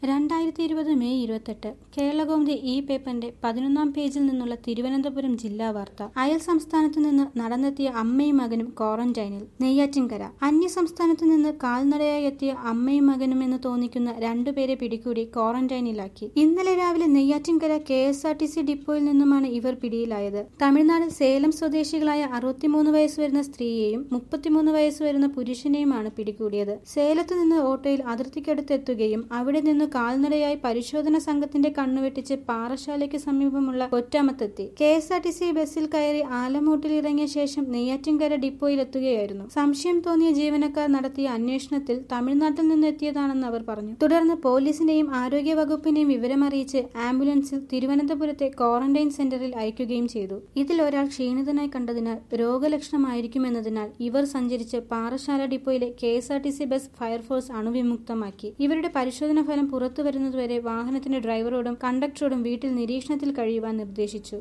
രണ്ടായിരത്തി ഇരുപത് മെയ് ഇരുപത്തെട്ട് കേരളകൗമുദി ഈ പേപ്പറിന്റെ പതിനൊന്നാം പേജിൽ നിന്നുള്ള തിരുവനന്തപുരം ജില്ലാ വാർത്ത അയൽ സംസ്ഥാനത്തു നിന്ന് നടന്നെത്തിയ അമ്മയും മകനും ക്വാറന്റൈനിൽ നെയ്യാറ്റിൻകര അന്യ സംസ്ഥാനത്തു നിന്ന് കാൽനടയായി എത്തിയ അമ്മയും മകനും എന്ന് തോന്നിക്കുന്ന രണ്ടുപേരെ പിടികൂടി ക്വാറന്റൈനിലാക്കി ഇന്നലെ രാവിലെ Neyyattinkara K S R T C ഡിപ്പോയിൽ നിന്നുമാണ് ഇവർ പിടിയിലായത് തമിഴ്നാട് സേലം സ്വദേശികളായ അറുപത്തിമൂന്ന് വയസ്സ് വരുന്ന സ്ത്രീയെയും മുപ്പത്തിമൂന്ന് വയസ്സ് വരുന്ന പുരുഷനെയുമാണ് പിടികൂടിയത് സേലത്തു നിന്ന് ഓട്ടോയിൽ അതിർത്തിക്കടുത്ത് എത്തുകയും അവിടെ നിന്ന് കാൽനടയായി പരിശോധന സംഘത്തിന്റെ കണ്ണുവെട്ടിച്ച് പാറശാലയ്ക്ക് സമീപമുള്ള ഒറ്റാമത്തെത്തി K S R T C ബസ്സിൽ കയറി ആലമൂട്ടിൽ ഇറങ്ങിയ ശേഷം നെയ്യാറ്റിൻകര ഡിപ്പോയിൽ എത്തുകയായിരുന്നു സംശയം തോന്നിയ ജീവനക്കാർ നടത്തിയ അന്വേഷണത്തിൽ തമിഴ്നാട്ടിൽ നിന്ന് എത്തിയതാണെന്ന് അവർ പറഞ്ഞു തുടർന്ന് പോലീസിന്റെയും ആരോഗ്യ വകുപ്പിന്റെയും വിവരമറിയിച്ച് ആംബുലൻസിൽ തിരുവനന്തപുരത്തെ ക്വാറന്റൈൻ സെന്ററിൽ അയക്കുകയും ചെയ്തു ഇതിൽ ഒരാൾ ക്ഷീണിതനായി കണ്ടതിനാൽ രോഗലക്ഷണമായിരിക്കുമെന്നതിനാൽ ഇവർ സഞ്ചരിച്ച് പാറശാല ഡിപ്പോയിലെ K S R T C bus fire force അണുവിമുക്തമാക്കി ഇവരുടെ പരിശോധനാ ഫലം പുറത്തു വരുന്നതുവരെ വാഹനത്തിന്റെ ഡ്രൈവറോടും കണ്ടക്ടറോടും വീട്ടിൽ നിരീക്ഷണത്തിൽ കഴിയുവാൻ നിർദ്ദേശിച്ചു